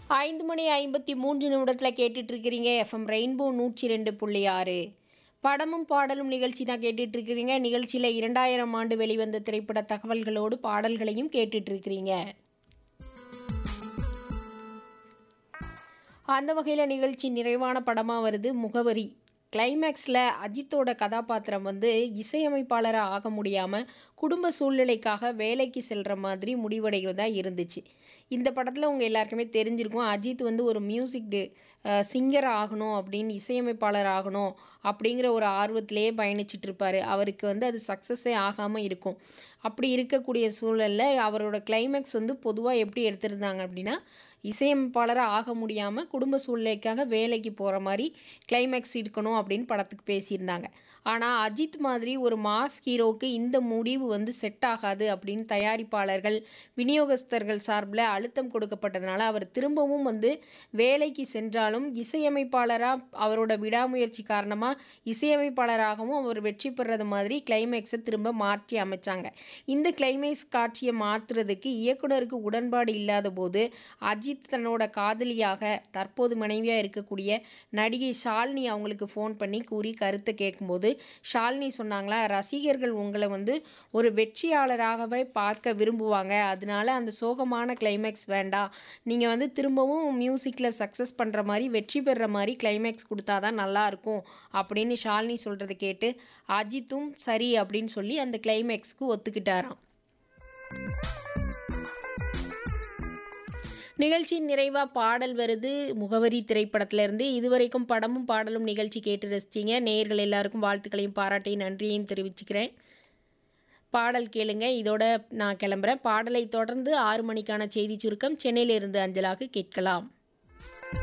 ஐந்து மணி ஐம்பத்தி மூன்று நிமிடத்தில் கேட்டுட்டு இருக்கிறீங்க எஃப்எம் ரெயின்போ நூற்றி ரெண்டு புள்ளி ஆறு படமும் பாடலும் நிகழ்ச்சி தான் கேட்டுட்டு இருக்கிறீங்க நிகழ்ச்சியில் இரண்டாயிரம் ஆண்டு வெளிவந்த திரைப்பட தகவல்களோடு பாடல்களையும் கேட்டுட்டு இருக்கிறீங்க அந்த வகையில் நிகழ்ச்சி நிறைவான படமாக வருது முகவரி கிளைமேக்ஸில் அஜித்தோட கதாபாத்திரம் வந்து இசையமைப்பாளராக ஆக முடியாமல் குடும்ப சூழ்நிலைக்காக வேலைக்கு செல்கிற மாதிரி முடிவடைவதாக இருந்துச்சு இந்த படத்தில் உங்கள் எல்லாருக்குமே தெரிஞ்சிருக்கும் அஜித் வந்து ஒரு மியூசிக் சிங்கர் ஆகணும் அப்படின்னு இசையமைப்பாளர் ஆகணும் அப்படிங்கிற ஒரு ஆர்வத்திலேயே பயணிச்சிட்டு இருப்பார் அவருக்கு வந்து அது சக்ஸஸே ஆகாமல் இருக்கும் அப்படி இருக்கக்கூடிய சூழலில் அவரோட கிளைமேக்ஸ் வந்து பொதுவாக எப்படி எடுத்திருந்தாங்க அப்படின்னா இசையமைப்பாளராக ஆக முடியாமல் குடும்ப சூழ்நிலைக்காக வேலைக்கு போகிற மாதிரி கிளைமேக்ஸ் இருக்கணும் அப்படின்னு படத்துக்கு பேசியிருந்தாங்க ஆனால் அஜித் மாதிரி ஒரு மாஸ் ஹீரோவுக்கு இந்த முடிவு வந்து செட் ஆகாது அப்படின்னு தயாரிப்பாளர்கள் விநியோகஸ்தர்கள் சார்பில் அழுத்தம் கொடுக்கப்பட்டதுனால அவர் திரும்பவும் வந்து வேலைக்கு சென்றாலும் இசையமைப்பாளராக அவரோட விடாமுயற்சி காரணமாக இசையமைப்பாளராகவும் அவர் வெற்றி பெறது மாதிரி கிளைமேக்ஸை திரும்ப மாற்றி அமைச்சாங்க இந்த கிளைமேக்ஸ் காட்சியை மாற்றுறதுக்கு இயக்குனருக்கு உடன்பாடு இல்லாத போது அஜித் தன்னோட காதலியாக தற்போது மனைவியாக இருக்கக்கூடிய நடிகை ஷாலினி அவங்களுக்கு ஃபோன் பண்ணி கூறி கருத்தை கேட்கும்போது ஷாலினி சொன்னாங்களா ரசிகர்கள் உங்களை வந்து ஒரு வெற்றியாளராகவே பார்க்க விரும்புவாங்க அதனால அந்த சோகமான கிளைமேக்ஸ் வேண்டாம் நீங்கள் வந்து திரும்பவும் மியூசிக்கில் சக்ஸஸ் பண்ணுற மாதிரி வெற்றி பெறுற மாதிரி கிளைமேக்ஸ் கொடுத்தா தான் நல்லாயிருக்கும் அப்படின்னு ஷாலினி சொல்கிறத கேட்டு அஜித்தும் சரி அப்படின்னு சொல்லி அந்த கிளைமேக்ஸ்க்கு ஒத்துக்கிட்டாராம் நிகழ்ச்சியின் நிறைவாக பாடல் வருது முகவரி திரைப்படத்திலிருந்து இதுவரைக்கும் படமும் பாடலும் நிகழ்ச்சி கேட்டு ரசிச்சிங்க நேயர்கள் எல்லாருக்கும் வாழ்த்துக்களையும் பாராட்டையும் நன்றியையும் தெரிவிச்சுக்கிறேன் பாடல் கேளுங்க இதோட நான் கிளம்புறேன் பாடலை தொடர்ந்து ஆறு மணிக்கான செய்தி சுருக்கம் சென்னையிலிருந்து அஞ்சலாக கேட்கலாம்